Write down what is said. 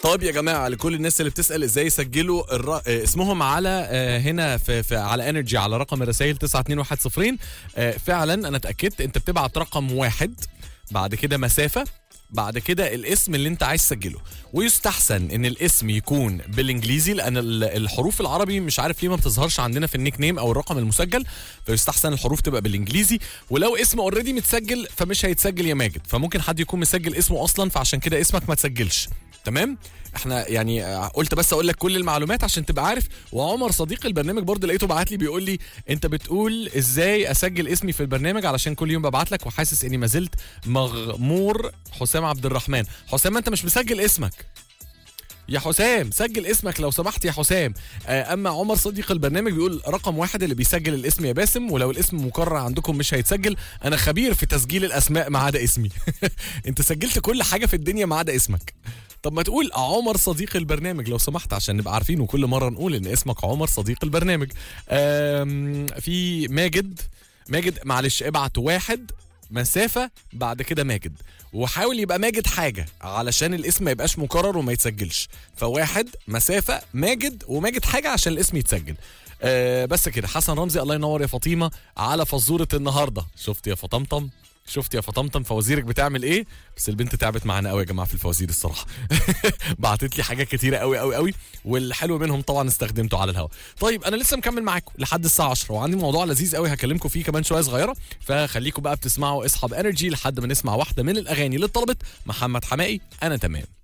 طيب يا جماعه لكل الناس اللي بتسال ازاي يسجلوا الر... آه، اسمهم على آه، هنا في, في على انرجي على رقم الرسائل 92110 آه، فعلا انا اتاكدت انت بتبعت رقم واحد بعد كده مسافه بعد كده الاسم اللي انت عايز تسجله ويستحسن ان الاسم يكون بالانجليزي لان ال- الحروف العربي مش عارف ليه ما بتظهرش عندنا في النيك نيم او الرقم المسجل فيستحسن الحروف تبقى بالانجليزي ولو اسم اوريدي متسجل فمش هيتسجل يا ماجد فممكن حد يكون مسجل اسمه اصلا فعشان كده اسمك ما تسجلش تمام احنا يعني آه، قلت بس اقول لك كل المعلومات عشان تبقى عارف وعمر صديق البرنامج برضه لقيته بعت لي بيقول لي انت بتقول ازاي اسجل اسمي في البرنامج علشان كل يوم ببعت لك وحاسس اني ما زلت مغمور حسام عبد الرحمن حسام انت مش مسجل اسمك يا حسام سجل اسمك لو سمحت يا حسام آه، اما عمر صديق البرنامج بيقول رقم واحد اللي بيسجل الاسم يا باسم ولو الاسم مكرر عندكم مش هيتسجل انا خبير في تسجيل الاسماء ما عدا اسمي انت سجلت كل حاجه في الدنيا ما عدا اسمك طب ما تقول عمر صديق البرنامج لو سمحت عشان نبقى عارفين وكل مره نقول ان اسمك عمر صديق البرنامج آم، في ماجد ماجد معلش ابعت واحد مسافة بعد كده ماجد وحاول يبقى ماجد حاجة علشان الاسم ما يبقاش مكرر وما يتسجلش فواحد مسافة ماجد وماجد حاجة عشان الاسم يتسجل آه بس كده حسن رمزي الله ينور يا فاطمة على فزورة النهاردة شفت يا فطمطم شفت يا فطمطم فوازيرك بتعمل ايه بس البنت تعبت معانا قوي يا جماعه في الفوازير الصراحه بعتت لي حاجات كتيره قوي قوي قوي والحلو منهم طبعا استخدمته على الهواء طيب انا لسه مكمل معاكم لحد الساعه 10 وعندي موضوع لذيذ قوي هكلمكم فيه كمان شويه صغيره فخليكم بقى بتسمعوا اصحاب انرجي لحد ما نسمع واحده من الاغاني اللي طلبت محمد حمائي انا تمام